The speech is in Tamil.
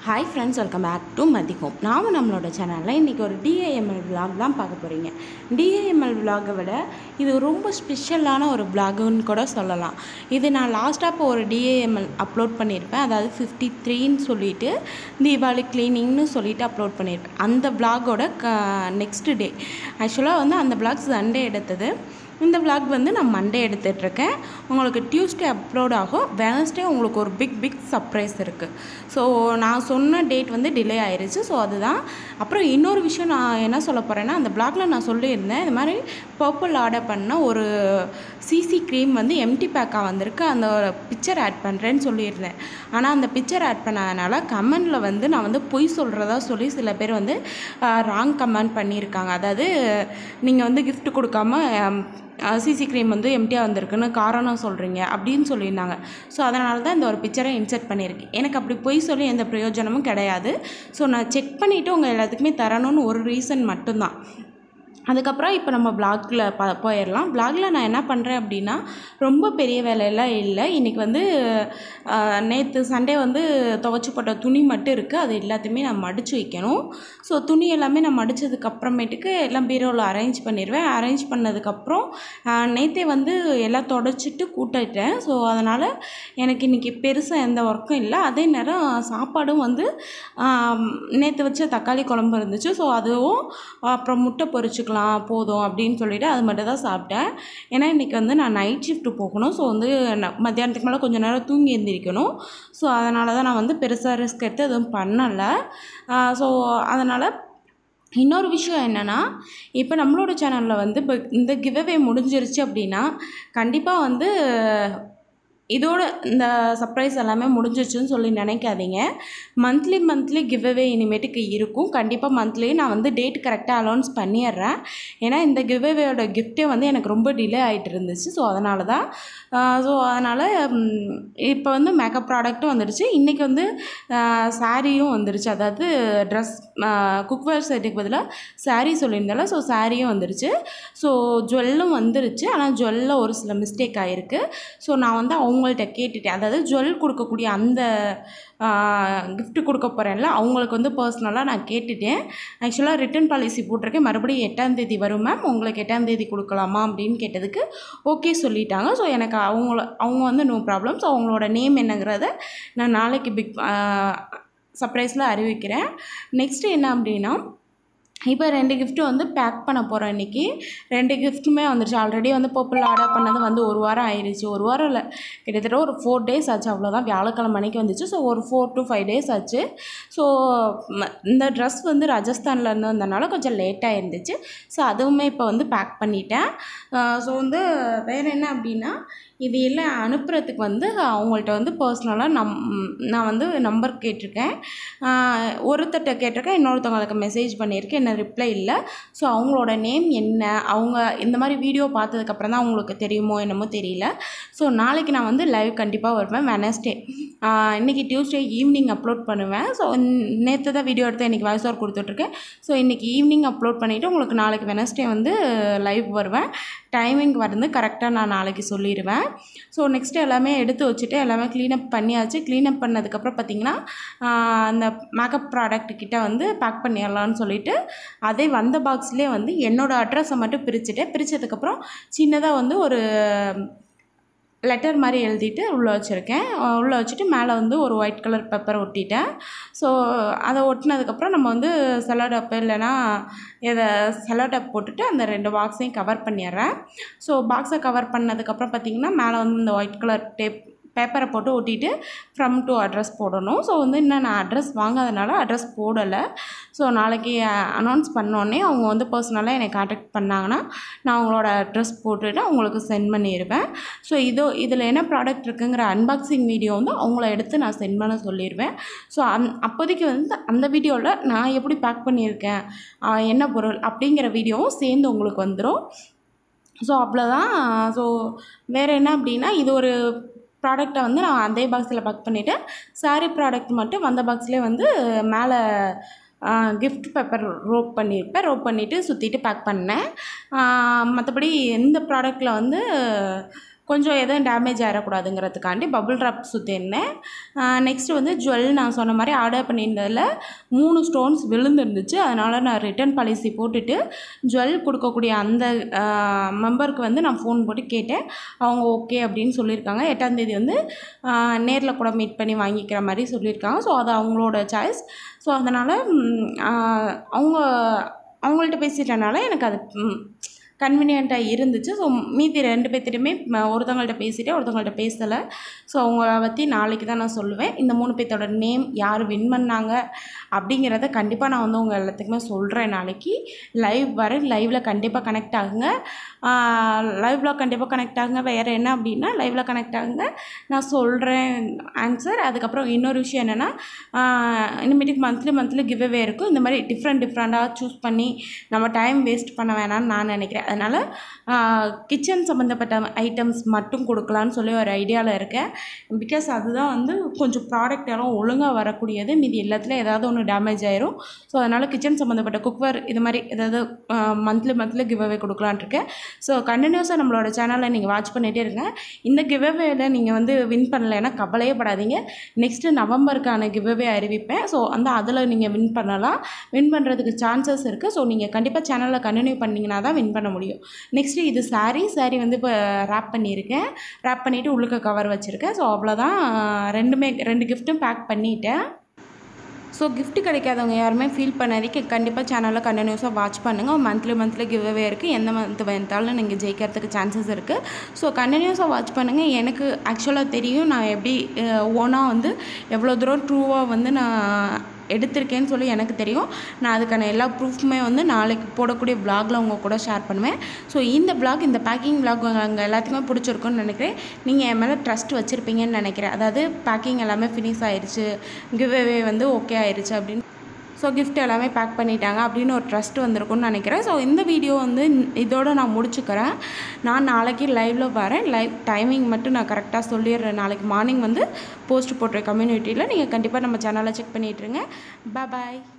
hi friends welcome back to மதிகோம் நாம் நம்மளோட சேனலில் இன்றைக்கி ஒரு டிஏஎம்எல் vlog தான் பார்க்க போகிறீங்க டிஏஎம்எல் vlog-அ விட இது ரொம்ப ஸ்பெஷலான ஒரு vlog-ன்னு கூட சொல்லலாம் இது நான் லாஸ்ட்டாக இப்போ ஒரு டிஏஎம்எல் அப்லோட் பண்ணியிருப்பேன் அதாவது ஃபிஃப்டி த்ரீன்னு சொல்லிட்டு தீபாவளி க்ளீனிங்னு சொல்லிட்டு அப்லோட் பண்ணியிருப்பேன் அந்த vlog-ஓட க நெக்ஸ்ட் டே ஆக்சுவலாக வந்து அந்த vlog சண்டே எடுத்தது இந்த vlog வந்து நான் மண்டே எடுத்துகிட்ருக்கேன் உங்களுக்கு டியூஸ்டே அப்லோட் ஆகும் வெனஸ்டே உங்களுக்கு ஒரு பிக் பிக் சர்ப்ரைஸ் இருக்குது ஸோ நான் சொன்ன டேட் வந்து டிலே ஆயிருச்சு ஸோ அதுதான் அப்புறம் இன்னொரு விஷயம் நான் என்ன சொல்ல போகிறேன்னா அந்த vlogல நான் சொல்லியிருந்தேன் இது மாதிரி பர்பிள் ஆர்டர் பண்ண ஒரு சிசி க்ரீம் வந்து எம்டி பேக்காக வந்திருக்கு அந்த பிக்சர் ஆட் பண்ணுறேன்னு சொல்லியிருந்தேன் ஆனால் அந்த பிக்சர் ஆட் பண்ணாதனால கமெண்டில் வந்து நான் வந்து பொய் சொல்கிறதா சொல்லி சில பேர் வந்து ராங் கமெண்ட் பண்ணியிருக்காங்க அதாவது நீங்கள் வந்து gift கொடுக்காம சிசி க்ரீம் வந்து எம்டியாக வந்திருக்குன்னு காரணம் சொல்கிறீங்க அப்படின்னு சொல்லியிருந்தாங்க ஸோ அதனால தான் இந்த ஒரு பிக்சரை இன்சர்ட் பண்ணியிருக்கேன் எனக்கு அப்படி பொய் சொல்லி எந்த பிரயோஜனமும் கிடையாது ஸோ நான் செக் பண்ணிவிட்டு உங்கள் எல்லாத்துக்குமே தரணும்னு ஒரு ரீசன் மட்டும்தான் அதுக்கப்புறம் இப்போ நம்ம பிளாகில் ப போயிடலாம் பிளாகில் நான் என்ன பண்ணுறேன் அப்படின்னா ரொம்ப பெரிய வேலையெல்லாம் இல்லை இன்றைக்கி வந்து நேற்று சண்டே வந்து துவைச்சி போட்ட துணி மட்டும் இருக்குது அது எல்லாத்தையுமே நான் மடித்து வைக்கணும் ஸோ துணி எல்லாமே நான் மடித்ததுக்கு அப்புறமேட்டுக்கு எல்லாம் பீரோவில் அரேஞ்ச் பண்ணிடுவேன் அரேஞ்ச் பண்ணதுக்கப்புறம் நேற்றே வந்து எல்லாம் தொடச்சிட்டு கூட்டிட்டேன் ஸோ அதனால் எனக்கு இன்றைக்கி பெருசாக எந்த ஒர்க்கும் இல்லை அதே நேரம் சாப்பாடும் வந்து நேற்று வச்ச தக்காளி குழம்பு இருந்துச்சு ஸோ அதுவும் அப்புறம் முட்டை பொரிச்சுக்கலாம் போதும் அப்படின்னு சொல்லிட்டு அது மட்டும் தான் சாப்பிட்டேன் ஏன்னா இன்றைக்கி வந்து நான் நைட் ஷிஃப்ட் போகணும் ஸோ வந்து நான் மத்தியானத்துக்கு மேலே கொஞ்சம் நேரம் தூங்கி எழுந்திரிக்கணும் ஸோ அதனால தான் நான் வந்து பெருசாக ரிஸ்க் எடுத்து எதுவும் பண்ணலை ஸோ அதனால் இன்னொரு விஷயம் என்னென்னா இப்போ நம்மளோட சேனலில் வந்து இப்போ இந்த கிவ்அவே முடிஞ்சிருச்சு அப்படின்னா கண்டிப்பாக வந்து இதோட இந்த சர்ப்ரைஸ் எல்லாமே முடிஞ்சிருச்சுன்னு சொல்லி நினைக்காதீங்க மந்த்லி மந்த்லி கிவ்அவே இனிமேட்டுக்கு இருக்கும் கண்டிப்பாக மந்த்லி நான் வந்து டேட் கரெக்டாக அலௌன்ஸ் பண்ணிடுறேன் ஏன்னா இந்த கிவ்அவேயோட கிஃப்ட்டே வந்து எனக்கு ரொம்ப டிலே ஆகிட்டு இருந்துச்சு ஸோ அதனால தான் ஸோ அதனால் இப்போ வந்து மேக்கப் ப்ராடக்ட்டும் வந்துடுச்சு இன்றைக்கி வந்து சாரியும் வந்துடுச்சு அதாவது ட்ரெஸ் குக்வேர் செட்டுக்கு பதிலாக சாரீ சொல்லியிருந்தால ஸோ சாரியும் வந்துடுச்சு ஸோ ஜுவல்லும் வந்துருச்சு ஆனால் ஜுவல்லில் ஒரு சில மிஸ்டேக் ஆகிருக்கு ஸோ நான் வந்து அவங்கள்ட்ட கேட்டுட்டேன் அதாவது ஜுவல் கொடுக்கக்கூடிய அந்த gift கொடுக்க போகிறேன்ல அவங்களுக்கு வந்து பர்சனலாக நான் கேட்டுட்டேன் ஆக்சுவலாக ரிட்டர்ன் பாலிசி போட்டிருக்கேன் மறுபடியும் எட்டாம் தேதி வரும் மேம் உங்களுக்கு எட்டாம் தேதி கொடுக்கலாமா அப்படின்னு கேட்டதுக்கு ஓகே சொல்லிட்டாங்க ஸோ எனக்கு அவங்கள அவங்க வந்து நோ ப்ராப்ளம் ஸோ அவங்களோட நேம் என்னங்கிறத நான் நாளைக்கு பிக் சர்ப்ரைஸில் அறிவிக்கிறேன் நெக்ஸ்ட்டு என்ன அப்படின்னா இப்போ ரெண்டு கிஃப்ட்டும் வந்து பேக் பண்ண போகிறோம் இன்றைக்கி ரெண்டு கிஃப்ட்டுமே வந்துருச்சு ஆல்ரெடி வந்து பர்பிள் ஆர்டர் பண்ணது வந்து ஒரு வாரம் ஆயிடுச்சு ஒரு வாரம் இல்லை கிட்டத்தட்ட ஒரு ஃபோர் டேஸ் ஆச்சு அவ்வளோதான் வியாழக்கிழமை அன்னைக்கு வந்துச்சு ஸோ ஒரு ஃபோர் டு ஃபைவ் டேஸ் ஆச்சு ஸோ இந்த ட்ரெஸ் வந்து ராஜஸ்தானில் இருந்து வந்தனால கொஞ்சம் லேட்டாக இருந்துச்சு ஸோ அதுவுமே இப்போ வந்து பேக் பண்ணிட்டேன் ஸோ வந்து வேறு என்ன அப்படின்னா இது எல்லாம் அனுப்புறதுக்கு வந்து அவங்கள்ட்ட வந்து பர்சனலாக நம் நான் வந்து நம்பர் கேட்டிருக்கேன் ஒருத்தர்கிட்ட கேட்டிருக்கேன் இன்னொருத்தவங்களுக்கு மெசேஜ் பண்ணியிருக்கேன் என்ன ரிப்ளை இல்லை ஸோ அவங்களோட நேம் என்ன அவங்க இந்த மாதிரி வீடியோ பார்த்ததுக்கப்புறம் தான் அவங்களுக்கு தெரியுமோ என்னமோ தெரியல ஸோ நாளைக்கு நான் வந்து லைவ் கண்டிப்பாக வருவேன் வெனஸ்டே இன்றைக்கி டியூஸ்டே ஈவினிங் அப்லோட் பண்ணுவேன் ஸோ நேற்று தான் வீடியோ எடுத்து இன்றைக்கி வாய்ஸ் ஓவர் கொடுத்துட்ருக்கேன் ஸோ இன்றைக்கி ஈவினிங் அப்லோட் பண்ணிவிட்டு உங்களுக்கு நாளைக்கு வெனஸ்டே வந்து லைவ் வருவேன் டைமிங் வந்து கரெக்டாக நான் நாளைக்கு சொல்லிடுவேன் ஸோ நெக்ஸ்ட்டு எல்லாமே எடுத்து வச்சுட்டு எல்லாமே க்ளீனப் பண்ணியாச்சு க்ளீனப் பண்ணதுக்கப்புறம் பார்த்திங்கன்னா அந்த மேக்கப் ப்ராடக்ட் கிட்ட வந்து பேக் பண்ணிடலான்னு சொல்லிட்டு அதே வந்த பாக்ஸ்லேயே வந்து என்னோடய அட்ரஸை மட்டும் பிரிச்சுட்டேன் பிரித்ததுக்கப்புறம் சின்னதாக வந்து ஒரு லெட்டர் மாதிரி எழுதிட்டு உள்ளே வச்சுருக்கேன் உள்ளே வச்சுட்டு மேலே வந்து ஒரு ஒயிட் கலர் பேப்பர் ஒட்டிட்டேன் ஸோ அதை ஒட்டினதுக்கப்புறம் நம்ம வந்து செலோ டப்பு இல்லைன்னா இதை செலோ டப் போட்டுட்டு அந்த ரெண்டு பாக்ஸையும் கவர் பண்ணிடுறேன் ஸோ பாக்ஸை கவர் பண்ணதுக்கப்புறம் பார்த்திங்கன்னா மேலே வந்து இந்த ஒயிட் கலர் டேப் பேப்பரை போட்டு ஒட்டிட்டு ஃப்ரம் டு அட்ரஸ் போடணும் ஸோ வந்து இன்னும் நான் அட்ரஸ் வாங்காதனால அட்ரஸ் போடலை ஸோ நாளைக்கு அனௌன்ஸ் பண்ணோடனே அவங்க வந்து பர்சனலாக என்னை காண்டாக்ட் பண்ணாங்கன்னா நான் அவங்களோட அட்ரஸ் போட்டுட்டு அவங்களுக்கு சென்ட் பண்ணிடுவேன் ஸோ இதோ இதில் என்ன ப்ராடக்ட் இருக்குங்கிற அன்பாக்சிங் வீடியோ வந்து அவங்கள எடுத்து நான் சென்ட் பண்ண சொல்லிடுவேன் ஸோ அந் அப்போதைக்கு வந்து அந்த வீடியோவில் நான் எப்படி பேக் பண்ணியிருக்கேன் என்ன பொருள் அப்படிங்கிற வீடியோவும் சேர்ந்து உங்களுக்கு வந்துடும் ஸோ அவ்வளோதான் ஸோ வேறு என்ன அப்படின்னா இது ஒரு ப்ராடக்டை வந்து நான் அதே பாக்ஸில் பேக் பண்ணிவிட்டேன் சாரீ ப்ராடக்ட் மட்டும் வந்த பாக்ஸ்லேயே வந்து மேலே கிஃப்ட் பேப்பர் ரோப் பண்ணியிருப்பேன் ரோப் பண்ணிவிட்டு சுற்றிட்டு பேக் பண்ணேன் மற்றபடி எந்த ப்ராடக்டில் வந்து கொஞ்சம் எதுவும் டேமேஜ் ஆகிடக்கூடாதுங்கிறதுக்காண்டி பபுள் ட்ராப் சுற்றிருந்தேன் நெக்ஸ்ட்டு வந்து ஜுவல் நான் சொன்ன மாதிரி ஆர்டர் பண்ணியிருந்ததில் மூணு ஸ்டோன்ஸ் விழுந்துருந்துச்சு அதனால் நான் ரிட்டர்ன் பாலிசி போட்டுட்டு ஜுவல் கொடுக்கக்கூடிய அந்த மெம்பருக்கு வந்து நான் ஃபோன் போட்டு கேட்டேன் அவங்க ஓகே அப்படின்னு சொல்லியிருக்காங்க எட்டாந்தேதி வந்து நேரில் கூட மீட் பண்ணி வாங்கிக்கிற மாதிரி சொல்லியிருக்காங்க ஸோ அது அவங்களோட சாய்ஸ் ஸோ அதனால் அவங்க அவங்கள்ட்ட பேசிட்டனால எனக்கு அது கன்வீனியண்ட்டாக இருந்துச்சு ஸோ மீதி ரெண்டு பேர்த்திட்டுமே ஒருத்தவங்கள்ட்ட பேசிட்டேன் ஒருத்தவங்கள்ட்ட பேசலை ஸோ அவங்கள பற்றி நாளைக்கு தான் நான் சொல்லுவேன் இந்த மூணு பேர்த்தோட நேம் யார் வின் பண்ணாங்க அப்படிங்கிறத கண்டிப்பாக நான் வந்து உங்கள் எல்லாத்துக்குமே சொல்கிறேன் நாளைக்கு லைவ் வரேன் லைவில் கண்டிப்பாக கனெக்ட் ஆகுங்க லைவில் கண்டிப்பாக கனெக்ட் ஆகுங்க வேறு என்ன அப்படின்னா லைவில் கனெக்ட் ஆகுங்க நான் சொல்கிறேன் ஆன்சர் அதுக்கப்புறம் இன்னொரு விஷயம் என்னென்னா இனிமேட்டுக்கு மந்த்லி மந்த்லி கிவ் அவே இருக்கும் இந்த மாதிரி டிஃப்ரெண்ட் டிஃப்ரெண்ட்டாக சூஸ் பண்ணி நம்ம டைம் வேஸ்ட் பண்ண வேணாம்னு நான் நினைக்கிறேன் அதனால் கிச்சன் சம்மந்தப்பட்ட ஐட்டம்ஸ் மட்டும் கொடுக்கலான்னு சொல்லி ஒரு ஐடியாவில் இருக்கேன் பிகாஸ் அதுதான் வந்து கொஞ்சம் ப்ராடக்ட் எல்லாம் ஒழுங்காக வரக்கூடியது மீதி எல்லாத்துலேயும் ஏதாவது ஒன்று டேமேஜ் ஆயிரும் ஸோ அதனால் கிச்சன் சம்மந்தப்பட்ட குக்வேர் இது மாதிரி ஏதாவது மந்த்லி மந்த்லி கிவ் அவே கொடுக்கலான் இருக்கேன் ஸோ கண்டினியூஸாக நம்மளோட சேனலை நீங்கள் வாட்ச் பண்ணிகிட்டே இருங்க இந்த கிவ் அவேல நீங்கள் வந்து வின் பண்ணலைன்னா கவலையே படாதீங்க நெக்ஸ்ட்டு நவம்பருக்கான கிவ் அவே அறிவிப்பேன் ஸோ அந்த அதில் நீங்கள் வின் பண்ணலாம் வின் பண்ணுறதுக்கு சான்சஸ் இருக்குது ஸோ நீங்கள் கண்டிப்பாக சேனலில் கண்டினியூ பண்ணிங்கன்னா தான் வின் பண்ண முடியும் நெக்ஸ்ட்டு இது சாரீ சாரீ வந்து இப்போ ரேப் பண்ணியிருக்கேன் ரேப் பண்ணிவிட்டு உள்ளுக்க கவர் வச்சுருக்கேன் ஸோ அவ்வளோதான் ரெண்டுமே ரெண்டு கிஃப்ட்டும் பேக் பண்ணிட்டேன் ஸோ gift கிடைக்காதவங்க யாருமே ஃபீல் பண்ணாதீங்க கண்டிப்பாக சேனலில் கண்டினியூஸாக வாட்ச் பண்ணுங்கள் மந்த்லி மந்த்லி கிவ்அவே இருக்குது எந்த மந்த் வந்தாலும் நீங்கள் ஜெயிக்கிறதுக்கு சான்சஸ் இருக்குது ஸோ கண்டினியூஸாக வாட்ச் பண்ணுங்கள் எனக்கு ஆக்சுவலாக தெரியும் நான் எப்படி ஓனாக வந்து எவ்வளோ தூரம் ட்ரூவாக வந்து நான் எடுத்திருக்கேன்னு சொல்லி எனக்கு தெரியும் நான் அதுக்கான எல்லா ப்ரூஃப்மே வந்து நாளைக்கு போடக்கூடிய vlogல உங்கள் கூட ஷேர் பண்ணுவேன் ஸோ இந்த vlog இந்த பேக்கிங் vlog அங்கே எல்லாத்துக்குமே பிடிச்சிருக்குன்னு நினைக்கிறேன் நீங்கள் என் மேலே ட்ரஸ்ட் வச்சுருப்பீங்கன்னு நினைக்கிறேன் அதாவது பேக்கிங் எல்லாமே ஃபினிஷ் ஆயிடுச்சு கிவ்அவே வந்து ஓகே ஆயிடுச்சு அப்படின்னு ஸோ gift எல்லாமே பேக் பண்ணிட்டாங்க அப்படின்னு ஒரு ட்ரஸ்ட் வந்திருக்கும்னு நினைக்கிறேன் ஸோ இந்த வீடியோ வந்து இதோட நான் முடிச்சுக்கிறேன் நான் நாளைக்கு லைவில் வரேன் லைவ் டைமிங் மட்டும் நான் கரெக்டாக சொல்லிடுறேன் நாளைக்கு மார்னிங் வந்து போஸ்ட் போட்டுறேன் கம்யூனிட்டியில் நீங்கள் கண்டிப்பாக நம்ம சேனலை செக் பண்ணிட்டுருங்க பாய்